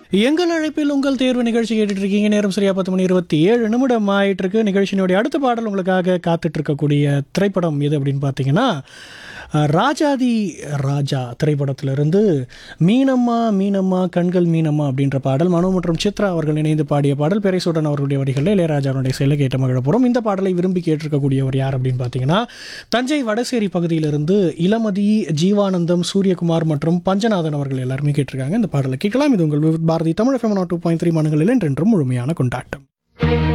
எங்கள் அழைப்பில் உங்கள் தேர்வு நிகழ்ச்சி கேட்டுட்டு இருக்கீங்க நேரம் சரியா பத்து மணி இருபத்தி ஏழு நிமிடம் ஆயிட்டு இருக்கு நிகழ்ச்சியினுடைய அடுத்த பாடல் உங்களுக்காக காத்துட்டு இருக்கக்கூடிய திரைப்படம் எது அப்படின்னு பார்த்தீங்கன்னா அஹ், ராஜாதி ராஜா திரைப்படத்திலிருந்து மீனம்மா மீனம்மா கண்கள் மீனம்மா அப்படின்ற பாடல் மனோ மற்றும் சித்ரா அவர்கள் இணைந்து பாடிய பாடல் பெரைசூடன் அவர்களுடைய வரிகளில் இளையராஜாவுடைய செயலை கேட்ட மகிழப்புறம் இந்த பாடலை விரும்பி கேட்டிருக்கக்கூடியவர் யார் அப்படின்னு பார்த்தீங்கன்னா தஞ்சை வடசேரி பகுதியிலிருந்து இளமதி ஜீவானந்தம் சூரியகுமார் மற்றும் பஞ்சநாதன் அவர்கள் எல்லாருமே கேட்டிருக்காங்க இந்த பாடலை கேட்கலாம் இது உங்கள் Bharathi Tamil FM two point three மனங்களில் என்றென்றும் முழுமையான கொண்டாட்டம்